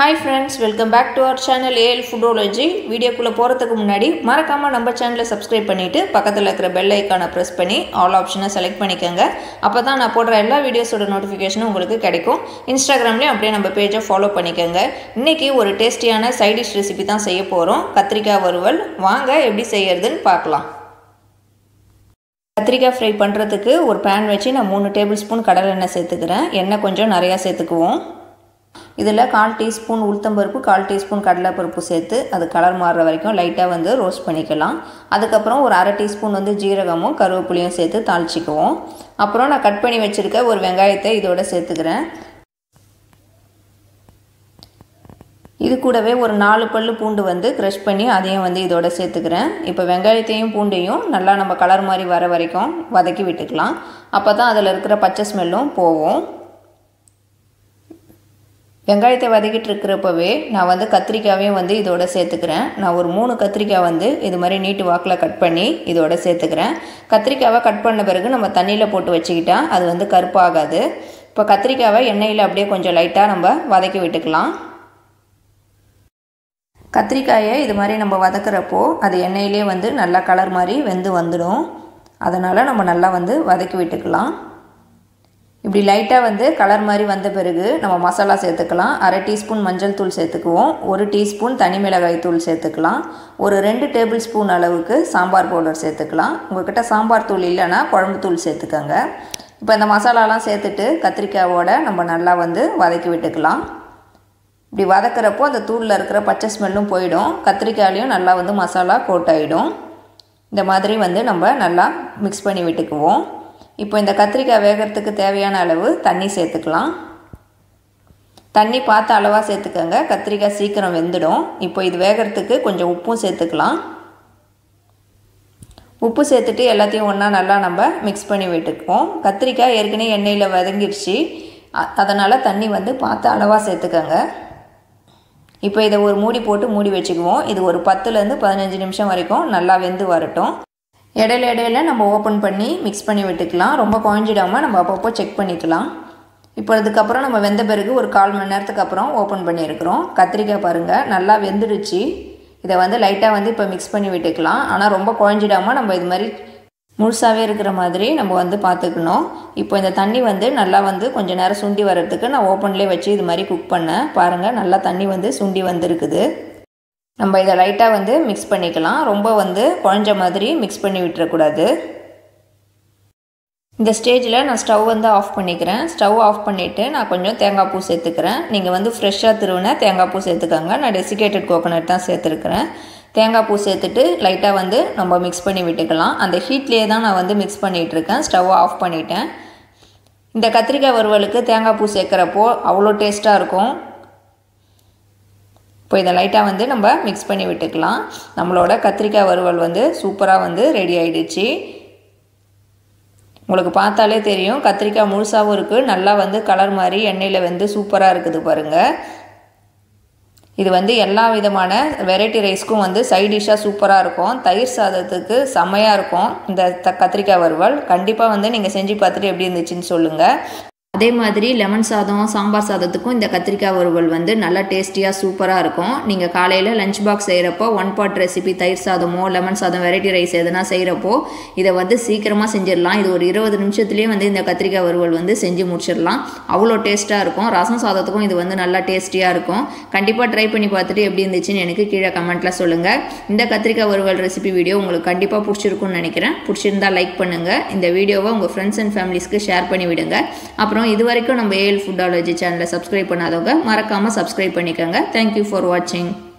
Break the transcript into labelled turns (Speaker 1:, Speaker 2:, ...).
Speaker 1: hi friends welcome back to our channel AL Foodology வீடியோக்குள்ளே போகிறதுக்கு முன்னாடி மறக்காமல் நம்ம சேனலை சப்ஸ்கிரைப் பண்ணிவிட்டு பக்கத்தில் இருக்கிற பெல் ஐக்கானை ப்ரெஸ் பண்ணி ஆல் ஆப்ஷனை செலக்ட் பண்ணிக்கோங்க அப்போ தான் நான் போடுற எல்லா வீடியோஸோட நோட்டிஃபிகேஷனும் உங்களுக்கு கிடைக்கும் இன்ஸ்டாகிராம்லேயும் அப்படியே நம்ம பேஜை ஃபாலோ பண்ணிக்கோங்க இன்றைக்கி ஒரு டேஸ்டியான சைடிஷ் ரெசிபி தான் செய்ய போகிறோம் கத்திரிக்காய் வறுவல் வாங்க எப்படி செய்யறதுன்னு பார்க்கலாம் கத்திரிக்காய் ஃப்ரை பண்ணுறதுக்கு ஒரு பேன் வச்சு நான் மூணு டேபிள் ஸ்பூன் கடலை எண்ணெய் சேர்த்துக்கிறேன் எண்ணெய் கொஞ்சம் நிறையா சேர்த்துக்குவோம் இதில் கால் டீஸ்பூன் உளுத்தம்பருப்பு கால் டீஸ்பூன் கடலைப்பருப்பு சேர்த்து அது கலர் மாறுற வரைக்கும் லைட்டாக வந்து ரோஸ்ட் பண்ணிக்கலாம் அதுக்கப்புறம் ஒரு அரை டீஸ்பூன் வந்து ஜீரகமும் கருவேப்பிலையும் சேர்த்து தாளிச்சிக்குவோம் அப்புறம் நான் கட் பண்ணி வச்சுருக்க ஒரு வெங்காயத்தை இதோட சேர்த்துக்கிறேன் இது கூடவே ஒரு நாலு பல் பூண்டு வந்து க்ரஷ் பண்ணி அதையும் வந்து இதோட சேர்த்துக்கிறேன் இப்போ வெங்காயத்தையும் பூண்டையும் நல்லா நம்ம கலர் மாதிரி வர வரைக்கும் வதக்கி விட்டுக்கலாம் அப்போ தான் அதில் இருக்கிற பச்சை ஸ்மெல்லும் போகும் வெங்காயத்தை வதக்கிட்டு இருக்கிறப்பவே நான் வந்து கத்திரிக்காவையும் வந்து இதோட சேர்த்துக்கிறேன் நான் ஒரு மூணு கத்திரிக்காய் வந்து இது மாதிரி நீட்டு வாக்கில் கட் பண்ணி இதோட சேர்த்துக்கிறேன் கத்திரிக்காவை கட் பண்ண பிறகு நம்ம தண்ணியில் போட்டு வச்சுக்கிட்டா அது வந்து கருப்பாகாது இப்போ கத்திரிக்காவை எண்ணெயில் அப்படியே கொஞ்சம் லைட்டாக நம்ம வதக்கி விட்டுக்கலாம் கத்திரிக்காயை இது மாதிரி நம்ம வதக்கிறப்போ அது எண்ணெயிலே வந்து நல்லா கலர் மாதிரி வெந்து வந்துடும் அதனால் நம்ம நல்லா வந்து வதக்கி விட்டுக்கலாம் இப்படி லைட்டாக வந்து கலர் மாதிரி வந்த பிறகு நம்ம மசாலா சேர்த்துக்கலாம் அரை டீஸ்பூன் மஞ்சள் தூள் சேர்த்துக்குவோம் ஒரு டீஸ்பூன் தனி மிளகாய் தூள் சேர்த்துக்கலாம் ஒரு ரெண்டு டேபிள் ஸ்பூன் அளவுக்கு சாம்பார் பவுடர் சேர்த்துக்கலாம் உங்கள்கிட்ட சாம்பார் தூள் இல்லைன்னா குழம்பு தூள் சேர்த்துக்கோங்க இப்போ இந்த மசாலாலாம் சேர்த்துட்டு கத்திரிக்காயோட நம்ம நல்லா வந்து வதக்கி விட்டுக்கலாம் இப்படி வதக்கிறப்போ அந்த தூளில் இருக்கிற பச்சை ஸ்மெல்லும் போயிடும் கத்திரிக்காயிலையும் நல்லா வந்து மசாலா கோட் ஆகிடும் இந்த மாதிரி வந்து நம்ம நல்லா மிக்ஸ் பண்ணி விட்டுக்குவோம் இப்போ இந்த கத்திரிக்காய் வேகிறதுக்கு தேவையான அளவு தண்ணி சேர்த்துக்கலாம் தண்ணி பார்த்து அளவாக சேர்த்துக்கோங்க கத்திரிக்காய் சீக்கிரம் வெந்துடும் இப்போ இது வேகிறதுக்கு கொஞ்சம் உப்பும் சேர்த்துக்கலாம் உப்பு சேர்த்துட்டு எல்லாத்தையும் ஒன்றா நல்லா நம்ம மிக்ஸ் பண்ணி விட்டுக்குவோம் கத்திரிக்காய் ஏற்கனவே எண்ணெயில் வதங்கிடுச்சு அதனால் தண்ணி வந்து பார்த்து அளவாக சேர்த்துக்கோங்க இப்போ இதை ஒரு மூடி போட்டு மூடி வச்சுக்குவோம் இது ஒரு பத்துலேருந்து பதினஞ்சு நிமிஷம் வரைக்கும் நல்லா வெந்து வரட்டும் இடையில இடையில நம்ம ஓப்பன் பண்ணி மிக்ஸ் பண்ணி விட்டுக்கலாம் ரொம்ப குழஞ்சிடாமல் நம்ம அப்பப்போ செக் பண்ணிக்கலாம் இப்போ இதுக்கப்புறம் நம்ம வெந்த பிறகு ஒரு கால் மணி நேரத்துக்கு அப்புறம் ஓப்பன் பண்ணியிருக்கிறோம் கத்திரிக்காய் பாருங்கள் நல்லா வெந்துடுச்சு இதை வந்து லைட்டாக வந்து இப்போ மிக்ஸ் பண்ணி விட்டுக்கலாம் ஆனால் ரொம்ப குழஞ்சிடாமல் நம்ம இது மாதிரி முழுசாகவே இருக்கிற மாதிரி நம்ம வந்து பார்த்துக்கணும் இப்போ இந்த தண்ணி வந்து நல்லா வந்து கொஞ்சம் நேரம் சுண்டி வர்றதுக்கு நான் ஓப்பன்லேயே வச்சு இது மாதிரி குக் பண்ணேன் பாருங்கள் நல்லா தண்ணி வந்து சுண்டி வந்திருக்குது நம்ம இதை லைட்டாக வந்து மிக்ஸ் பண்ணிக்கலாம் ரொம்ப வந்து குழஞ்ச மாதிரி மிக்ஸ் பண்ணி விட்டுறக்கூடாது இந்த ஸ்டேஜில் நான் ஸ்டவ் வந்து ஆஃப் பண்ணிக்கிறேன் ஸ்டவ் ஆஃப் பண்ணிவிட்டு நான் கொஞ்சம் தேங்காய் பூ சேர்த்துக்கிறேன் நீங்கள் வந்து ஃப்ரெஷ்ஷாக திருவின தேங்காய் பூ சேர்த்துக்கோங்க நான் டெசிகேட்டட் கோகோனட் தான் சேர்த்துருக்குறேன் தேங்காய் பூ சேர்த்துட்டு லைட்டாக வந்து நம்ம மிக்ஸ் பண்ணி விட்டுக்கலாம் அந்த ஹீட்லேயே தான் நான் வந்து மிக்ஸ் பண்ணிகிட்ருக்கேன் ஸ்டவ் ஆஃப் பண்ணிட்டேன் இந்த கத்திரிக்காய் வறுவலுக்கு தேங்காய் பூ சேர்க்குறப்போ அவ்வளோ டேஸ்ட்டாக இருக்கும் இப்போ இதை லைட்டாக வந்து நம்ம மிக்ஸ் பண்ணி விட்டுக்கலாம் நம்மளோட கத்திரிக்காய் வறுவல் வந்து சூப்பராக வந்து ரெடி ஆகிடுச்சு உங்களுக்கு பார்த்தாலே தெரியும் கத்திரிக்காய் முழுசாகவும் இருக்குது நல்லா வந்து கலர் மாதிரி எண்ணெயில் வந்து சூப்பராக இருக்குது பாருங்கள் இது வந்து எல்லா விதமான வெரைட்டி ரைஸ்க்கும் வந்து சைட் டிஷ்ஷாக சூப்பராக இருக்கும் தயிர் சாதத்துக்கு செம்மையாக இருக்கும் இந்த த கத்திரிக்காய் வறுவல் கண்டிப்பாக வந்து நீங்கள் செஞ்சு பார்த்துட்டு எப்படி இருந்துச்சுன்னு சொல்லுங்கள் அதே மாதிரி லெமன் சாதம் சாம்பார் சாதத்துக்கும் இந்த கத்திரிக்காய் வறுவல் வந்து நல்லா டேஸ்டியாக சூப்பராக இருக்கும் நீங்கள் காலையில் லஞ்ச் பாக்ஸ் செய்கிறப்போ ஒன் பாட் ரெசிபி தயிர் சாதமோ லெமன் சாதம் வெரைட்டி ரைஸ் எதுனா செய்கிறப்போ இதை வந்து சீக்கிரமாக செஞ்சிடலாம் இது ஒரு இருபது நிமிஷத்துலேயே வந்து இந்த கத்திரிக்காய் வறுவல் வந்து செஞ்சு முடிச்சிடலாம் அவ்வளோ டேஸ்ட்டாக இருக்கும் ரசம் சாதத்துக்கும் இது வந்து நல்லா டேஸ்டியாக இருக்கும் கண்டிப்பாக ட்ரை பண்ணி பார்த்துட்டு எப்படி இருந்துச்சுன்னு எனக்கு கீழே கமெண்ட்டில் சொல்லுங்கள் இந்த கத்திரிக்காய் வறுவல் ரெசிபி வீடியோ உங்களுக்கு கண்டிப்பாக பிடிச்சிருக்கும்னு நினைக்கிறேன் பிடிச்சிருந்தா லைக் பண்ணுங்கள் இந்த வீடியோவை உங்கள் ஃப்ரெண்ட்ஸ் அண்ட் ஃபேமிலிஸ்க்கு ஷேர் பண்ணி விடுங்க அப்புறம் இது வரைக்கும் நம்ம ஏஎல் ஃபுட்டாலஜி சேனலை சப்ஸ்கிரைப் பண்ணாதவங்க மறக்காமல் சப்ஸ்கிரைப் பண்ணிக்கோங்க தேங்க்யூ ஃபார் வாட்சிங்